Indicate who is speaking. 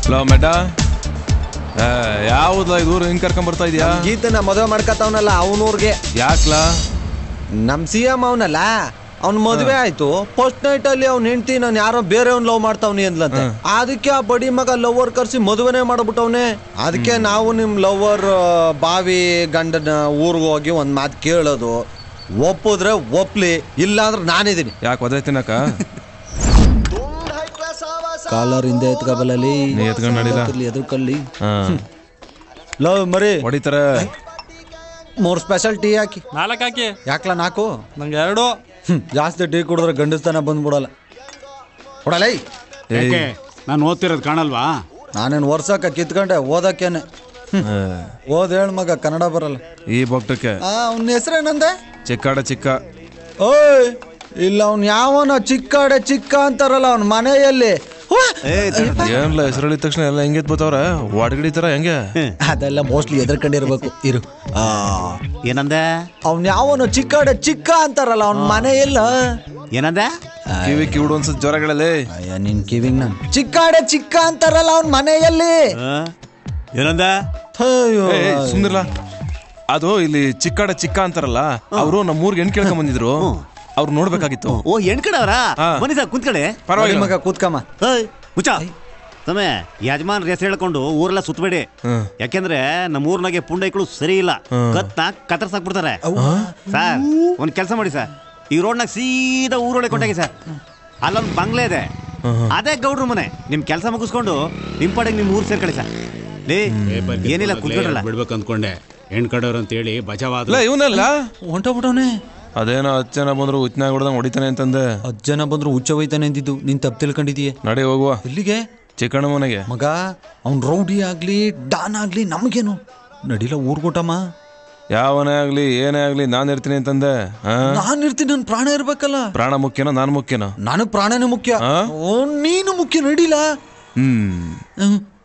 Speaker 1: Hello ಮೆಡ್ಡ ಯಾವ್ದು ಇದು ಊರು ಹಿಂಗ್ ಕರ್ಕೊಂಡ್ ಬರ್ತಾ ಇದೀಯಾ
Speaker 2: ಗೀತನ ಮದುವೆ ಮಾಡ್ಕತ್ತವನಲ್ಲ ಅವನೂರ್ಗೆ
Speaker 1: ಯಾಕ್ಲಾ
Speaker 2: ನಮ್ ಸಿ ಎಂ ಅವನಲ್ಲ ಅವ್ನ್ ಮದ್ವೆ ಆಯ್ತು ಫಸ್ಟ್ ನೈಟ್ ಅಲ್ಲಿ ಅವ್ನ ಹೆಂಡತಿ ನಾನು ಯಾರೋ ಬೇರೆ ಅವ್ನ್ ಲವ್ ಮಾಡ್ತಾವ್ನಿ ಅಂದ್ಲಂತೆ ಅದಕ್ಕೆ ಆ ಬಡಿ ಮಗ ಲವರ್ ಕರ್ಸಿ ಮದುವೆನೇ ಮಾಡ್ಬಿಟ್ಟವ್ನೆ ಅದಕ್ಕೆ ನಾವು ನಿಮ್ ಲವರ್ ಬಾವಿ ಗಂಡನ ಊರ್ಗ್ ಹೋಗಿ ಒಂದ್ ಮಾತು ಕೇಳೋದು ಒಪ್ಪಿದ್ರೆ ಒಪ್ಲಿ ಇಲ್ಲ ಅಂದ್ರೆ ನಾನಿದ್ದೀನಿ
Speaker 1: ಯಾಕೆ ಒದ್ರೆ ತಿನ್ನಕ
Speaker 2: ಕಾಲರ್ ಹಿಂದೆ ಎತ್ಕಬಲ್ಲಲ್ಲಿ
Speaker 1: ನೀ ಎತ್ಕೊಂಡ್ ನಡೀಲ.
Speaker 2: ಎದುರ್ಕಲ್ಲಿ
Speaker 1: ಹಾ
Speaker 2: ಲವ್ ಮರಿ
Speaker 1: ಹೊಡಿತಾರೆ
Speaker 2: ಮೂರ್ ಸ್ಪೆಷಲ್ ಟೀ ಹಾಕಿ
Speaker 3: ನಾಲ್ಕು ಹಾಕಿ
Speaker 2: ಯಾಕ್ಲ ನಾಲ್ಕು
Speaker 3: ನಂಗೆ ಎರಡು
Speaker 2: ಹ್ಮ್, ಜಾಸ್ತಿ ಟೀ ಕುಡಿದ್ರೆ ಗಂಡಸ್ತನ ಬಂದ್ಬಿಡಲ್ಲ ಕೊಡಲೈ
Speaker 4: ಯಾಕೆ ನಾನು ಓದ್ತಿರೋದು ಕಾಣಲ್ವಾ
Speaker 2: ನಾನೇನು ವರ್ಷಕ್ಕ ಕಿತ್ಕೊಂಡೆ ಓದಕ್ಕೇನೆ ಓದ್ ಹೇಳ್ ಮಗ ಕನ್ನಡ ಬರಲ್ಲ
Speaker 1: ಈ ಬೊಟ್ಟಕ್ಕೆ
Speaker 2: ಆ ಅವ್ನ ಹೆಸರೇನಂದೆ
Speaker 1: ಚಿಕ್ಕಾಡ ಚಿಕ್ಕ
Speaker 2: ಓಯ್ ಇಲ್ಲ ಅವ್ನ್ ಯಾವನ ಚಿಕ್ಕಾಡೆ ಚಿಕ್ಕ ಅಂತಾರಲ್ಲ ಅವ್ನ ಮನೆಯಲ್ಲಿ ಹ್ವಾ!
Speaker 1: ಏನ್ಲ ಹೆಸರು ಹೇಳಿದ ತಕ್ಷಣ ಎಲ್ಲ ಹೆಂಗೆ ಎತ್ಬೋತವ್ರ ವಾಡ್ಗಿಡಿತಾರ ಹೆಂಗೆ
Speaker 2: ಅದೆಲ್ಲ ಮೋಸ್ಟ್ಲಿ ಎದ್ರಕೊಂಡಿರ್ಬೇಕು ಇರು ಆ
Speaker 5: ಏನಂದೆ
Speaker 2: ಅವ್ನ್ ಯಾವನ ಚಿಕ್ಕಾಡೆ ಚಿಕ್ಕ ಅಂತಾರಲ್ಲ ಅವ್ನ ಮನೆಯಲ್ಲ
Speaker 5: ಏನಂದೆ
Speaker 1: ಕಿವಿ ಕಿವಿಡು ಅನ್ಸತ್ ಜ್ವರಗಳಲ್ಲಿ
Speaker 2: ಅಯ್ಯ ನಿನ್ ಕಿವಿಂಗ್ ನಾನು ಚಿಕ್ಕಾಡೆ ಚಿಕ್ಕ ಅಂತಾರಲ್ಲ ಅವ್ನ ಮನೆಯಲ್ಲಿ
Speaker 5: ಆ? ಏನಂದೆ
Speaker 2: ಅಯ್ಯೋ
Speaker 1: ಸುಂದರ್ಲ ಅದು ಇಲ್ಲಿ ಚಿಕ್ಕಾಡ ಚಿಕ್ಕ ಅಂತಾರಲ್ಲ ಅವರು ನಮ್ಮ ಊರ್ಗೆ ಹೆಣ್ ಕೇಳ್ಕೊಂಡ್ ಬಂದಿದ್ರು ಅವ್ರು ನೋಡ್ಬೇಕಾಗಿತ್ತು
Speaker 5: ಓ ಹೆಣ್ಕಡವ್ರ
Speaker 1: ಹಾ.
Speaker 5: ಬನ್ನಿ ಸರ್ ಕುಂತ್ಕಡೆ
Speaker 2: ನಡಿ
Speaker 1: ಪರವಾಗಿಲ್ಲ
Speaker 2: ಮಗ ಕೂತ್ಕಮ್ಮ
Speaker 5: ಏಯ್ ಮುಚ್ಚ ಸಮಯ ಯಜಮಾನ್ ಹೆಸರು ಹೇಳ್ಕೊಂಡು ಊರೆಲ್ಲ ಸುತ್ತಬೇಡಿ
Speaker 1: ಹ್ಮ್.
Speaker 5: ಯಾಕೆಂದ್ರೆ ನಮ್ಮ ಊರ್ನಾಗೆ ಪುಂಡೈಗಳು ಸರಿ ಇಲ್ಲ ಕತ್ನ ಕತ್ತರ್ಸಾಕ್ಬಿಡ್ತಾರೆ ಸರ್ ಒಂದ್ ಕೆಲಸ ಮಾಡಿ ಸರ್ ಈ ರೋಡ್ನಾಗ ಸೀದಾ ಊರೊಳಗೆ ಕೊಟ್ಟಾಗಿ ಸರ್ ಅಲ್ಲೊಂದು ಬಂಗ್ಲೆ ಇದೆ ಅದೇ ಗೌಡ್ರ ಮನೆ ನಿಮ್ ಕೆಲಸ ಮುಗಿಸ್ಕೊಂಡು ನಿಮ್ ಪಾಡಿಗೆ ನಿಮ್ ಊರ್ ಸೇರ್ಕೊಳ್ಳಿ ಸರ್ ಲೇ ಏನಿಲ್ಲ ಕುತ್ಕೊಂಡ್ರಲ್ಲ
Speaker 4: ಬಿಡ್ಬೇಕು ಅಂದ್ಕೊಂಡೆ ಹೆಣ್ ಕಡೋರು ಅಂತೇಳಿ ಬಚಾವಾದ
Speaker 1: ಇಲ್ಲ ಇವನಲ್ಲ
Speaker 2: ಹೊಂಟೋಗ್ಬಿಟ್ಟವನೇ
Speaker 1: ಅದೇನೋ ಹತ್ತು ಜನ ಬಂದ್ರು ಉಚ್ನಾಗ ಹೊಡೆದಂಗ್ ಹೊಡಿತಾನೆ ಅಂತಂದೆ
Speaker 2: ಹತ್ತು ಜನ ಬಂದ್ರು ಹುಚ್ಚ ಹೋಯ್ತಾನೆ ಅಂದಿದ್ದು ನೀನ್ ತಪ್ಪು ತಿಳ್ಕೊಂಡಿದೀಯ
Speaker 1: ನಡಿ ಹೋಗುವ
Speaker 2: ಎಲ್ಲಿಗೆ
Speaker 1: ಚಿಕ್ಕಣ್ಣ ಮನೆಗೆ
Speaker 2: ಮಗ ಅವ್ನ್ ರೌಡಿ ಆಗ್ಲಿ ಡಾನ್ ಆಗ್ಲಿ ನಮ್ಗೇನು ನಡಿಲ ಊರ್ಗೊಟ್ಟಮ್ಮ
Speaker 1: ಯಾವನೇ ಆಗ್ಲಿ ಏನೇ ಆಗ್ಲಿ ನಾನ್ ಇರ್ತೀನಿ ಅಂತಂದೆ ಹಾ
Speaker 2: ನಾನ್ ಇರ್ತೀನಿ ನನ್ ಪ್ರಾಣ ಇರ್ಬೇಕಲ್ಲ
Speaker 1: ಪ್ರಾಣ ಮುಖ್ಯನೋ ನಾನ್ ಮುಖ್ಯನೋ
Speaker 2: ನನಗ್ ಪ್ರಾಣನೇ ಮುಖ್ಯ
Speaker 1: ಆ?
Speaker 2: ಓ, ನೀನು ಮುಖ್ಯ ನಡಿಲ
Speaker 1: ಹ್ಮ್
Speaker 2: ಹ್ಮ್.